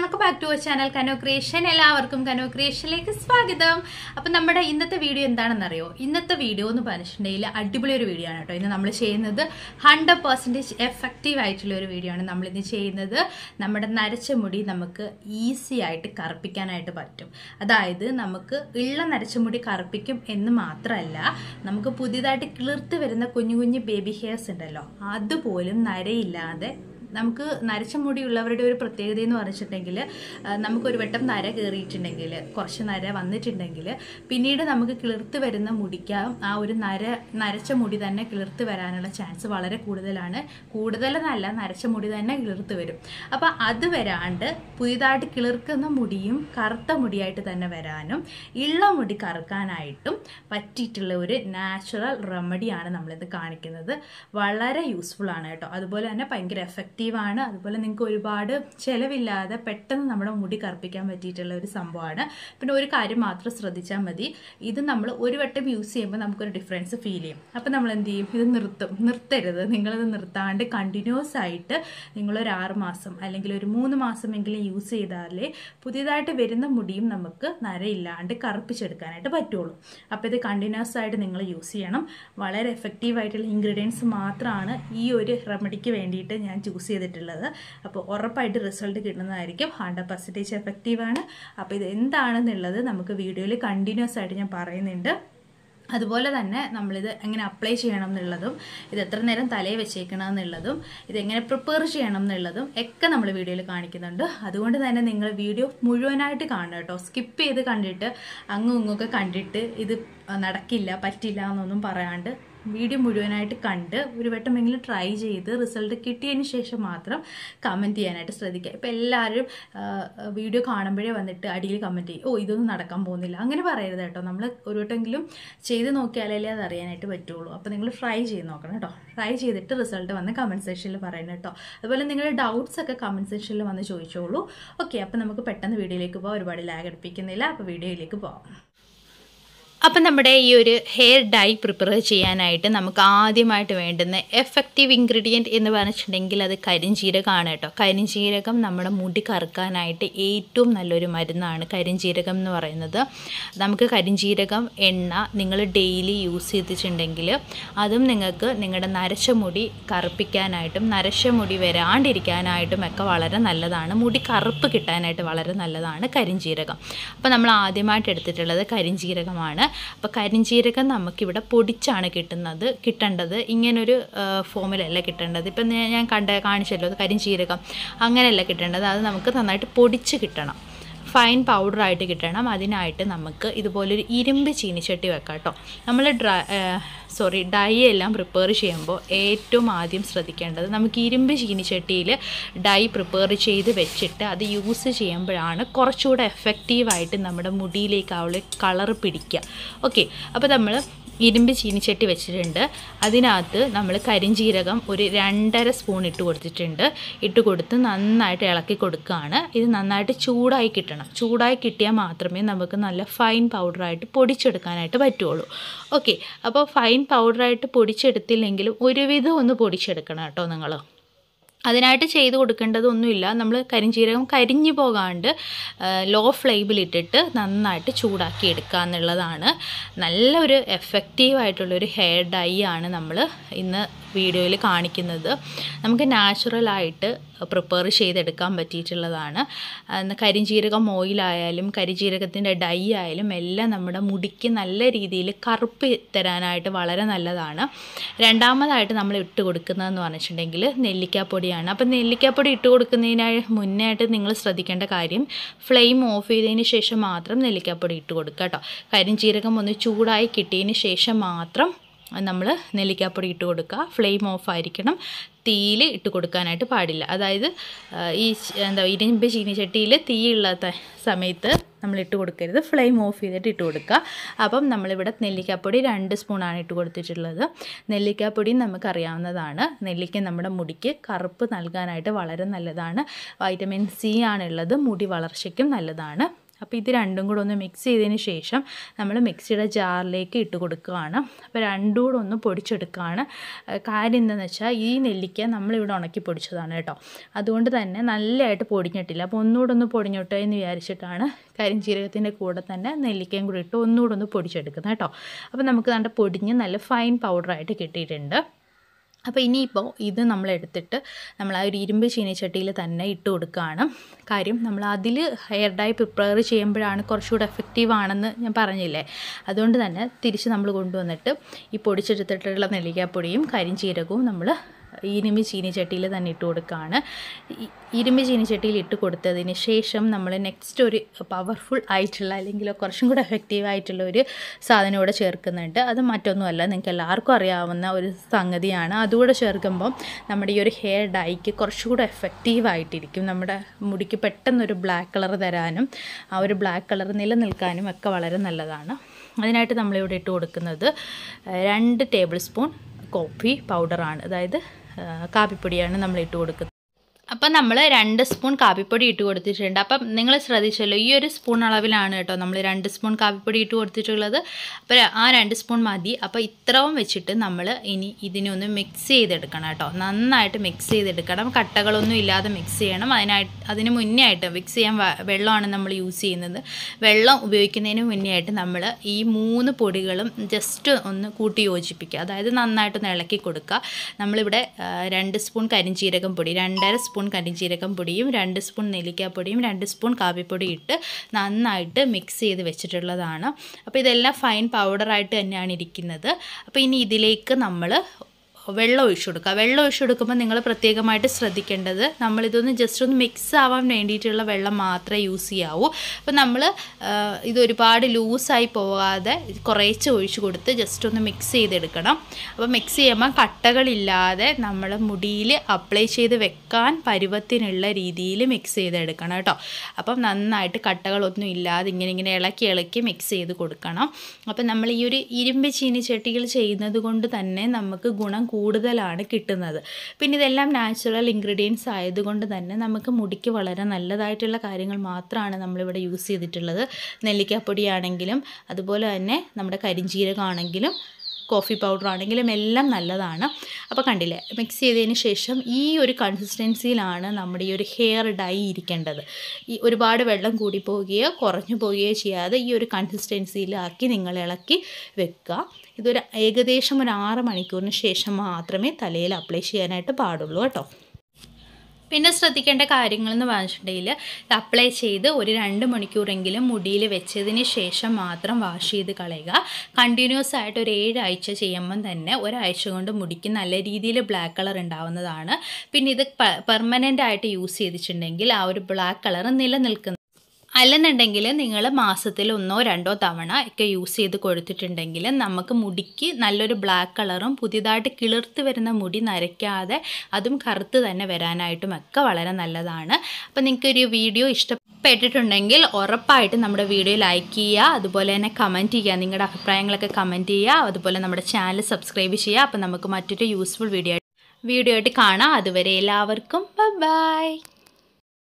welcome back to our channel Kano creation എല്ലാവർക്കും കനോ ക്രിയേഷനിലേക്ക് സ്വാഗതം അപ്പം നമ്മുടെ ഇന്നത്തെ വീഡിയോ എന്താണെന്നറിയോ ഇന്നത്തെ വീഡിയോ എന്ന് പറഞ്ഞിട്ടുണ്ടെങ്കിൽ അടിപൊളി ഒരു വീഡിയോ ആണ് കേട്ടോ ഇന്ന് നമ്മൾ ചെയ്യുന്നത് ഹൺഡ്രഡ് പെർസെൻറ്റേജ് എഫക്റ്റീവ് ആയിട്ടുള്ള ഒരു വീഡിയോ ആണ് നമ്മൾ ഇന്ന് ചെയ്യുന്നത് നമ്മുടെ നരച്ച മുടി നമുക്ക് ഈസി ആയിട്ട് കറുപ്പിക്കാനായിട്ട് പറ്റും അതായത് നമുക്ക് ഉള്ള നരച്ച മുടി കറുപ്പിക്കും എന്ന് മാത്രമല്ല നമുക്ക് പുതിയതായിട്ട് കിളിർത്ത് വരുന്ന കുഞ്ഞു കുഞ്ഞു ബേബി ഹെയർസ് ഉണ്ടല്ലോ അതുപോലും നരയില്ലാതെ നമുക്ക് നരച്ച മുടിയുള്ളവരുടെ ഒരു പ്രത്യേകത എന്ന് പറഞ്ഞിട്ടുണ്ടെങ്കിൽ നമുക്കൊരു വട്ടം നര കയറിയിട്ടുണ്ടെങ്കിൽ കുറച്ച് നര വന്നിട്ടുണ്ടെങ്കിൽ പിന്നീട് നമുക്ക് കിളിർത്ത് വരുന്ന മുടിക്കാം ആ ഒരു നര നരച്ച മുടി തന്നെ കിളിർത്ത് വരാനുള്ള ചാൻസ് വളരെ കൂടുതലാണ് കൂടുതലെന്നല്ല നരച്ച മുടി തന്നെ കിളിർത്ത് വരും അപ്പം അത് വരാണ്ട് പുതിയതായിട്ട് കിളിർക്കുന്ന മുടിയും കറുത്ത മുടിയായിട്ട് തന്നെ വരാനും ഇള്ള മുടി കറുക്കാനായിട്ടും പറ്റിയിട്ടുള്ള ഒരു നാച്ചുറൽ റെമഡിയാണ് നമ്മളിത് കാണിക്കുന്നത് വളരെ യൂസ്ഫുൾ ആണ് കേട്ടോ അതുപോലെ തന്നെ ഭയങ്കര എഫക്റ്റീവ് ആണ് അതുപോലെ നിങ്ങൾക്ക് ഒരുപാട് ചിലവില്ലാതെ പെട്ടെന്ന് നമ്മുടെ മുടി കറുപ്പിക്കാൻ പറ്റിയിട്ടുള്ള ഒരു സംഭവമാണ് പിന്നെ ഒരു കാര്യം മാത്രം ശ്രദ്ധിച്ചാൽ മതി ഇത് നമ്മൾ ഒരു വട്ടം യൂസ് ചെയ്യുമ്പോൾ നമുക്കൊരു ഡിഫറൻസ് ഫീൽ ചെയ്യും അപ്പം നമ്മൾ എന്ത് ചെയ്യും ഇത് നിർത്തും നിർത്തരുത് നിങ്ങളിത് നിർത്താണ്ട് കണ്ടിന്യൂസ് ആയിട്ട് നിങ്ങളൊരു ആറ് മാസം അല്ലെങ്കിൽ ഒരു മൂന്ന് മാസമെങ്കിലും യൂസ് ചെയ്താലേ പുതിയതായിട്ട് വരുന്ന മുടിയും നമുക്ക് നരയില്ലാണ്ട് കറുപ്പിച്ചെടുക്കാനായിട്ട് പറ്റുള്ളൂ അപ്പോൾ ഇത് കണ്ടിന്യൂസ് ആയിട്ട് നിങ്ങൾ യൂസ് ചെയ്യണം വളരെ എഫക്റ്റീവ് ആയിട്ടുള്ള ഇൻഗ്രീഡിയൻസ് മാത്രമാണ് ഈ ഒരു റെമഡിക്ക് വേണ്ടിയിട്ട് ഞാൻ ചൂസ് ചെയ്തിട്ടുള്ളത് അപ്പോൾ ഉറപ്പായിട്ട് റിസൾട്ട് കിട്ടുന്നതായിരിക്കും ഹൺഡ്രഡ് പെർസെൻറ്റേജ് എഫക്റ്റീവാണ് അപ്പോൾ ഇത് എന്താണെന്നുള്ളത് നമുക്ക് വീഡിയോയിൽ കണ്ടിന്യൂസ് ആയിട്ട് ഞാൻ പറയുന്നുണ്ട് അതുപോലെ തന്നെ നമ്മളിത് എങ്ങനെ അപ്ലൈ ചെയ്യണം എന്നുള്ളതും ഇത് എത്ര നേരം തലയിൽ വെച്ചേക്കണം എന്നുള്ളതും ഇതെങ്ങനെ പ്രിപ്പയർ ചെയ്യണം എന്നുള്ളതും ഒക്കെ നമ്മൾ വീഡിയോയിൽ കാണിക്കുന്നുണ്ട് അതുകൊണ്ട് തന്നെ നിങ്ങൾ വീഡിയോ മുഴുവനായിട്ട് കാണുക കേട്ടോ സ്കിപ്പ് ചെയ്ത് കണ്ടിട്ട് അങ്ങും ഇങ്ങൊക്കെ കണ്ടിട്ട് ഇത് നടക്കില്ല പറ്റില്ല എന്നൊന്നും പറയാണ്ട് വീഡിയോ മുഴുവനായിട്ട് കണ്ട് ഒരു വട്ടമെങ്കിലും ട്രൈ ചെയ്ത് റിസൾട്ട് കിട്ടിയതിന് ശേഷം മാത്രം കമൻറ്റ് ചെയ്യാനായിട്ട് ശ്രദ്ധിക്കുക ഇപ്പം എല്ലാവരും വീഡിയോ കാണുമ്പോഴേ വന്നിട്ട് അടിയിൽ കമൻറ്റ് ചെയ്യും ഓ ഇതൊന്നും നടക്കാൻ പോകുന്നില്ല അങ്ങനെ പറയരുത് കേട്ടോ നമ്മൾ ഒരു വട്ടമെങ്കിലും ചെയ്ത് നോക്കിയാലല്ലേ അത് അറിയാനായിട്ട് പറ്റുള്ളൂ അപ്പോൾ നിങ്ങൾ ട്രൈ ചെയ്ത് നോക്കണം കേട്ടോ ട്രൈ ചെയ്തിട്ട് റിസൾട്ട് വന്ന് കമൻറ്റ് സെക്ഷനിൽ പറയണം കേട്ടോ അതുപോലെ നിങ്ങളുടെ ഡൗട്ട്സ് ഒക്കെ കമൻറ്റ് സെക്ഷനിൽ വന്ന് ചോദിച്ചോളൂ ഓക്കെ അപ്പോൾ നമുക്ക് പെട്ടെന്ന് വീഡിയോയിലേക്ക് പോകാം ഒരുപാട് ലാഗ് അടുപ്പിക്കുന്നില്ല അപ്പോൾ വീഡിയോയിലേക്ക് പോകാം അപ്പം നമ്മുടെ ഈ ഒരു ഹെയർ ഡൈ പ്രിപ്പയർ ചെയ്യാനായിട്ട് നമുക്ക് ആദ്യമായിട്ട് വേണ്ടുന്ന എഫക്റ്റീവ് ഇൻഗ്രീഡിയൻറ്റ് എന്ന് പറഞ്ഞിട്ടുണ്ടെങ്കിൽ അത് കരിഞ്ചീരകമാണ് കേട്ടോ കരിഞ്ചീരകം നമ്മുടെ മുടി കറുക്കാനായിട്ട് ഏറ്റവും നല്ലൊരു മരുന്നാണ് കരിഞ്ചീരകം എന്ന് പറയുന്നത് നമുക്ക് കരിഞ്ചീരകം എണ്ണ നിങ്ങൾ ഡെയിലി യൂസ് ചെയ്തിട്ടുണ്ടെങ്കിൽ അതും നിങ്ങൾക്ക് നിങ്ങളുടെ നരച്ച മുടി കറുപ്പിക്കാനായിട്ടും നരച്ച മുടി വരാണ്ടിരിക്കാനായിട്ടും ഒക്കെ വളരെ നല്ലതാണ് മുടി കറുപ്പ് കിട്ടാനായിട്ട് വളരെ നല്ലതാണ് കരിഞ്ചീരകം അപ്പോൾ നമ്മൾ ആദ്യമായിട്ട് എടുത്തിട്ടുള്ളത് കരിഞ്ചീരകമാണ് അപ്പോൾ കരിഞ്ചീരകം നമുക്കിവിടെ പൊടിച്ചാണ് കിട്ടുന്നത് കിട്ടേണ്ടത് ഇങ്ങനൊരു ഫോമിലല്ല കിട്ടേണ്ടത് ഇപ്പം ഞാൻ കണ്ട കാണിച്ചല്ലോ കരിഞ്ചീരകം അങ്ങനെയല്ല കിട്ടേണ്ടത് അത് നമുക്ക് നന്നായിട്ട് പൊടിച്ച് കിട്ടണം ഫൈൻ പൗഡറായിട്ട് കിട്ടണം അതിനായിട്ട് നമുക്ക് ഇതുപോലൊരു ഇരുമ്പ് ചീനിച്ചട്ടി വെക്കാം കേട്ടോ നമ്മൾ ഡ്രൈ സോറി ഡൈ എല്ലാം പ്രിപ്പയർ ചെയ്യുമ്പോൾ ഏറ്റവും ആദ്യം ശ്രദ്ധിക്കേണ്ടത് നമുക്ക് ഇരുമ്പ് ചീനിച്ചട്ടിയിൽ ഡൈ പ്രിപ്പയർ ചെയ്ത് വെച്ചിട്ട് അത് യൂസ് ചെയ്യുമ്പോഴാണ് കുറച്ചുകൂടെ എഫക്റ്റീവായിട്ട് നമ്മുടെ മുടിയിലേക്ക് അവൾ കളർ പിടിക്കുക ഓക്കെ അപ്പോൾ നമ്മൾ ഇരുമ്പ് ചീനിച്ചട്ടി വെച്ചിട്ടുണ്ട് അതിനകത്ത് നമ്മൾ കരിഞ്ചീരകം ഒരു രണ്ടര സ്പൂൺ ഇട്ട് കൊടുത്തിട്ടുണ്ട് ഇട്ട് കൊടുത്ത് നന്നായിട്ട് ഇളക്കി കൊടുക്കുകയാണ് ഇത് നന്നായിട്ട് ചൂടായി കിട്ടണം ചൂടായി കിട്ടിയാൽ മാത്രമേ നമുക്ക് നല്ല ഫൈൻ പൗഡറായിട്ട് പൊടിച്ചെടുക്കാനായിട്ട് പറ്റുള്ളൂ ഓക്കെ അപ്പോൾ ഫൈൻ പൗഡറായിട്ട് പൊടിച്ചെടുത്തില്ലെങ്കിലും ഒരുവിധം ഒന്ന് പൊടിച്ചെടുക്കണം കേട്ടോ നിങ്ങൾ അതിനായിട്ട് ചെയ്ത് കൊടുക്കേണ്ടതൊന്നുമില്ല നമ്മൾ കരിഞ്ചീരകം കരിഞ്ഞു പോകാണ്ട് ലോ ഫ്ലെയിമിലിട്ടിട്ട് നന്നായിട്ട് ചൂടാക്കി എടുക്കുക എന്നുള്ളതാണ് നല്ലൊരു എഫക്റ്റീവായിട്ടുള്ളൊരു ഹെയർ ഡൈ ആണ് നമ്മൾ ഇന്ന് വീഡിയോയിൽ കാണിക്കുന്നത് നമുക്ക് നാച്ചുറലായിട്ട് പ്രിപ്പയർ ചെയ്തെടുക്കാൻ പറ്റിയിട്ടുള്ളതാണ് കരിഞ്ചീരകം ഓയിലായാലും കരിഞ്ചീരകത്തിൻ്റെ ഡൈ ആയാലും എല്ലാം നമ്മുടെ മുടിക്ക് നല്ല രീതിയിൽ കറുപ്പ് തരാനായിട്ട് വളരെ നല്ലതാണ് രണ്ടാമതായിട്ട് നമ്മൾ ഇട്ട് കൊടുക്കുന്നതെന്ന് പറഞ്ഞിട്ടുണ്ടെങ്കിൽ നെല്ലിക്കാപ്പൊടിയാണ് അപ്പം നെല്ലിക്കാപ്പൊടി ഇട്ട് കൊടുക്കുന്നതിനായി മുന്നേ ആയിട്ട് നിങ്ങൾ ശ്രദ്ധിക്കേണ്ട കാര്യം ഫ്ലെയിം ഓഫ് ചെയ്തതിന് ശേഷം മാത്രം നെല്ലിക്കാപ്പൊടി ഇട്ട് കൊടുക്കുക കേട്ടോ കരിഞ്ചീരകം ഒന്ന് ചൂടായി കിട്ടിയതിന് ശേഷം മാത്രം നമ്മൾ നെല്ലിക്കാപ്പൊടി ഇട്ട് കൊടുക്കുക ഫ്ലെയിം ഓഫ് ആയിരിക്കണം തീയിൽ ഇട്ട് കൊടുക്കാനായിട്ട് പാടില്ല അതായത് ഈ എന്താ ഇരുമ്പ് ചീനിച്ചട്ടിയിൽ തീയുള്ള സമയത്ത് നമ്മൾ ഇട്ട് കൊടുക്കരുത് ഫ്ലെയിം ഓഫ് ചെയ്തിട്ട് ഇട്ട് കൊടുക്കുക അപ്പം നമ്മളിവിടെ നെല്ലിക്കാപ്പൊടി രണ്ട് സ്പൂണാണ് ഇട്ട് കൊടുത്തിട്ടുള്ളത് നെല്ലിക്കാപ്പൊടി നമുക്കറിയാവുന്നതാണ് നെല്ലിക്ക നമ്മുടെ മുടിക്ക് കറുപ്പ് നൽകാനായിട്ട് വളരെ നല്ലതാണ് വൈറ്റമിൻ സി ആണുള്ളത് മുടി വളർച്ചയ്ക്കും നല്ലതാണ് അപ്പോൾ ഇത് രണ്ടും കൂടെ ഒന്ന് മിക്സ് ചെയ്തതിന് ശേഷം നമ്മൾ മിക്സിയുടെ ജാറിലേക്ക് ഇട്ട് കൊടുക്കുകയാണ് അപ്പോൾ രണ്ടും കൂടെ ഒന്ന് പൊടിച്ചെടുക്കുകയാണ് ഏഹ് കാര്യം എന്താണെന്ന് വെച്ചാൽ ഈ നെല്ലിക്ക നമ്മളിവിടെ ഉണക്കി പൊടിച്ചതാണ് കേട്ടോ അതുകൊണ്ട് തന്നെ നല്ലതായിട്ട് പൊടിഞ്ഞിട്ടില്ല അപ്പോൾ ഒന്നുകൂടെ ഒന്ന് പൊടിഞ്ഞോട്ടെ എന്ന് വിചാരിച്ചിട്ടാണ് കരിഞ്ചീരകത്തിൻ്റെ കൂടെ തന്നെ നെല്ലിക്കയും കൂടി ഇട്ട് ഒന്നുകൂടെ ഒന്ന് പൊടിച്ചെടുക്കുന്നത് കേട്ടോ അപ്പോൾ നമുക്ക് നല്ല പൊടിഞ്ഞ് നല്ല ഫൈൻ പൗഡറായിട്ട് കിട്ടിയിട്ടുണ്ട് അപ്പോൾ ഇനിയിപ്പോൾ ഇത് നമ്മൾ എടുത്തിട്ട് നമ്മൾ ആ ഒരു ഇരുമ്പ് ചീനിച്ചട്ടിയിൽ തന്നെ ഇട്ട് കൊടുക്കുകയാണ് കാര്യം നമ്മൾ അതിൽ ഹെയർ ഡൈ പ്രിപ്പയർ ചെയ്യുമ്പോഴാണ് കുറച്ചുകൂടെ എഫക്റ്റീവ് ആണെന്ന് ഞാൻ പറഞ്ഞില്ലേ അതുകൊണ്ട് തന്നെ തിരിച്ച് നമ്മൾ കൊണ്ടുവന്നിട്ട് ഈ പൊടിച്ചെടുത്തിട്ടുള്ള നെല്ലിക്കാപ്പൊടിയും കരിഞ്ചീരകവും നമ്മൾ ഇരുമ്പ് ചീനിച്ചട്ടിയിൽ തന്നെ ഇട്ട് കൊടുക്കുകയാണ് ഈ ഇരുമ്പ് ചീനിച്ചട്ടിയിൽ ഇട്ട് കൊടുത്തതിന് ശേഷം നമ്മൾ നെക്സ്റ്റ് ഒരു പവർഫുൾ ആയിട്ടുള്ള അല്ലെങ്കിൽ കുറച്ചും കൂടെ എഫക്റ്റീവ് ആയിട്ടുള്ള ഒരു സാധനം കൂടെ ചേർക്കുന്നുണ്ട് അത് മറ്റൊന്നുമല്ല നിങ്ങൾക്ക് എല്ലാവർക്കും അറിയാവുന്ന ഒരു സംഗതിയാണ് അതുകൂടെ ചേർക്കുമ്പം നമ്മുടെ ഈ ഒരു ഹെയർ ഡൈക്ക് കുറച്ചുകൂടെ എഫക്റ്റീവ് ആയിട്ടിരിക്കും നമ്മുടെ മുടിക്ക് പെട്ടെന്നൊരു ബ്ലാക്ക് കളർ തരാനും ആ ഒരു ബ്ലാക്ക് കളർ നിലനിൽക്കാനും ഒക്കെ വളരെ നല്ലതാണ് അതിനായിട്ട് നമ്മളിവിടെ ഇട്ട് കൊടുക്കുന്നത് രണ്ട് ടേബിൾ സ്പൂൺ കോഫി പൗഡറാണ് അതായത് ആ, കാപ്പിപ്പൊടിയാണ് നമ്മൾ ഇട്ട് കൊടുക്കുന്നത് അപ്പം നമ്മൾ രണ്ട് സ്പൂൺ കാപ്പിപ്പൊടി ഇട്ട് കൊടുത്തിട്ടുണ്ട് അപ്പം നിങ്ങൾ ശ്രദ്ധിച്ചല്ലോ ഈ ഒരു സ്പൂൺ അളവിലാണ് കേട്ടോ നമ്മൾ രണ്ട് സ്പൂൺ കാപ്പിപ്പൊടി ഇട്ട് കൊടുത്തിട്ടുള്ളത് അപ്പോൾ ആ രണ്ട് സ്പൂൺ മതി അപ്പോൾ ഇത്രയും വെച്ചിട്ട് നമ്മൾ ഇനി ഇതിനെ ഒന്ന് മിക്സ് ചെയ്തെടുക്കണം കേട്ടോ നന്നായിട്ട് മിക്സ് ചെയ്തെടുക്കണം കട്ടകളൊന്നും ഇല്ലാതെ മിക്സ് ചെയ്യണം അതിനായിട്ട് അതിന് മുന്നേ ആയിട്ട് മിക്സ് ചെയ്യാൻ വ- വെള്ളമാണ് നമ്മൾ യൂസ് ചെയ്യുന്നത് വെള്ളം ഉപയോഗിക്കുന്നതിന് മുന്നേ ആയിട്ട് നമ്മൾ ഈ മൂന്ന് പൊടികളും ജസ്റ്റ് ഒന്ന് കൂട്ടി യോജിപ്പിക്കുക അതായത് നന്നായിട്ടൊന്ന് ഇളക്കി കൊടുക്കുക നമ്മളിവിടെ ആ, രണ്ട് സ്പൂൺ കരിഞ്ചീരകം പൊടി രണ്ടര സ്പൂൺ കരിഞ്ചീരകം പൊടിയും രണ്ട് സ്പൂൺ നെല്ലിക്കാപ്പൊടിയും രണ്ട് സ്പൂൺ കാപ്പിപ്പൊടി ഇട്ട് നന്നായിട്ട് മിക്സ് ചെയ്ത് വെച്ചിട്ടുള്ളതാണ് അപ്പോൾ ഇതെല്ലാം ഫൈൻ പൗഡറായിട്ട് തന്നെയാണ് ഇരിക്കുന്നത് അപ്പോൾ ഇനി ഇതിലേക്ക് നമ്മൾ വെള്ളം ഒഴിച്ചു കൊടുക്കുക വെള്ളം ഒഴിച്ചു കൊടുക്കുമ്പോൾ നിങ്ങൾ പ്രത്യേകമായിട്ട് ശ്രദ്ധിക്കേണ്ടത് നമ്മളിതൊന്ന് ജസ്റ്റ് ഒന്ന് മിക്സ് ആവാൻ വേണ്ടിയിട്ടുള്ള വെള്ളം മാത്രമേ യൂസ് ചെയ്യാവൂ അപ്പോൾ നമ്മൾ ഇത് ഒരുപാട് ലൂസായി പോകാതെ കുറേശ്ശെ ഒഴിച്ചു കൊടുത്ത് ജസ്റ്റ് ഒന്ന് മിക്സ് ചെയ്തെടുക്കണം അപ്പോൾ മിക്സ് ചെയ്യുമ്പോൾ കട്ടകളില്ലാതെ നമ്മൾ മുടിയിൽ അപ്ലൈ ചെയ്ത് വെക്കാൻ പരുവത്തിനുള്ള രീതിയിൽ മിക്സ് ചെയ്തെടുക്കണം കേട്ടോ അപ്പം നന്നായിട്ട് കട്ടകളൊന്നും ഇല്ലാതെ ഇങ്ങനെ ഇങ്ങനെ ഇളക്കി ഇളക്കി മിക്സ് ചെയ്ത് കൊടുക്കണം അപ്പം നമ്മൾ ഈ ഒരു ഇരുമ്പ് ചീനിച്ചട്ടികൾ ചെയ്യുന്നത് കൊണ്ട് തന്നെ നമുക്ക് ഗുണം കൂടുതലാണ് കിട്ടുന്നത് പിന്നെ ഇതെല്ലാം നാച്ചുറൽ ഇൻഗ്രീഡിയൻസ് ആയതുകൊണ്ട് തന്നെ നമുക്ക് മുടിക്ക് വളരെ നല്ലതായിട്ടുള്ള കാര്യങ്ങൾ മാത്രമാണ് നമ്മളിവിടെ യൂസ് ചെയ്തിട്ടുള്ളത് നെല്ലിക്കാപ്പൊടിയാണെങ്കിലും അതുപോലെ തന്നെ നമ്മുടെ കരിഞ്ജീരകമാണെങ്കിലും കോഫി പൗഡർ ആണെങ്കിലും എല്ലാം നല്ലതാണ് അപ്പോൾ കണ്ടില്ലേ മിക്സ് ചെയ്തതിന് ശേഷം ഈ ഒരു കൺസിസ്റ്റൻസിയിലാണ് നമ്മുടെ ഈ ഒരു ഹെയർ ഡൈ ഇരിക്കേണ്ടത് ഈ ഒരുപാട് വെള്ളം കൂടി പോവുകയോ കുറഞ്ഞു പോവുകയോ ചെയ്യാതെ ഈ ഒരു കൺസിസ്റ്റൻസിയിലാക്കി നിങ്ങൾ ഇളക്കി വെക്കുക ഇതൊരു ഏകദേശം ഒരു ആറ് മണിക്കൂറിന് ശേഷം മാത്രമേ തലയിൽ അപ്ലൈ ചെയ്യാനായിട്ട് പാടുള്ളൂ കേട്ടോ പിന്നെ ശ്രദ്ധിക്കേണ്ട കാര്യങ്ങൾ എന്ന് പറഞ്ഞിട്ടുണ്ടെങ്കിൽ ഇത് അപ്ലൈ ചെയ്ത് ഒരു രണ്ട് മണിക്കൂറെങ്കിലും മുടിയിൽ വെച്ചതിന് ശേഷം മാത്രം വാഷ് ചെയ്ത് കളയുക കണ്ടിന്യൂസ് ആയിട്ട് ഒരു ഏഴാഴ്ച ചെയ്യുമ്പം തന്നെ ഒരാഴ്ച കൊണ്ട് മുടിക്ക് നല്ല രീതിയിൽ ബ്ലാക്ക് കളർ ഉണ്ടാവുന്നതാണ് പിന്നെ ഇത് പെർമനൻ്റ് ആയിട്ട് യൂസ് ചെയ്തിട്ടുണ്ടെങ്കിൽ ആ ഒരു ബ്ലാക്ക് കളർ നിലനിൽക്കുന്ന അല്ലെന്നുണ്ടെങ്കിൽ നിങ്ങൾ മാസത്തിൽ ഒന്നോ രണ്ടോ തവണ ഒക്കെ യൂസ് ചെയ്ത് കൊടുത്തിട്ടുണ്ടെങ്കിൽ നമുക്ക് മുടിക്ക് നല്ലൊരു ബ്ലാക്ക് കളറും പുതിയതായിട്ട് കിളിർത്ത് വരുന്ന മുടി നരയ്ക്കാതെ അതും കറുത്ത് തന്നെ വരാനായിട്ടും ഒക്കെ വളരെ നല്ലതാണ് അപ്പോൾ നിങ്ങൾക്കൊരു വീഡിയോ ഇഷ്ടപ്പെട്ടിട്ടുണ്ടെങ്കിൽ ഉറപ്പായിട്ടും നമ്മുടെ വീഡിയോ ലൈക്ക് ചെയ്യുക അതുപോലെ തന്നെ കമൻറ്റ് ചെയ്യുക നിങ്ങളുടെ അഭിപ്രായങ്ങളൊക്കെ കമൻറ്റ് ചെയ്യുക അതുപോലെ നമ്മുടെ ചാനൽ സബ്സ്ക്രൈബ് ചെയ്യുക അപ്പോൾ നമുക്ക് മറ്റൊരു യൂസ്ഫുൾ വീഡിയോ വീഡിയോ ആയിട്ട് കാണാം അതുവരെ എല്ലാവർക്കും ബൈ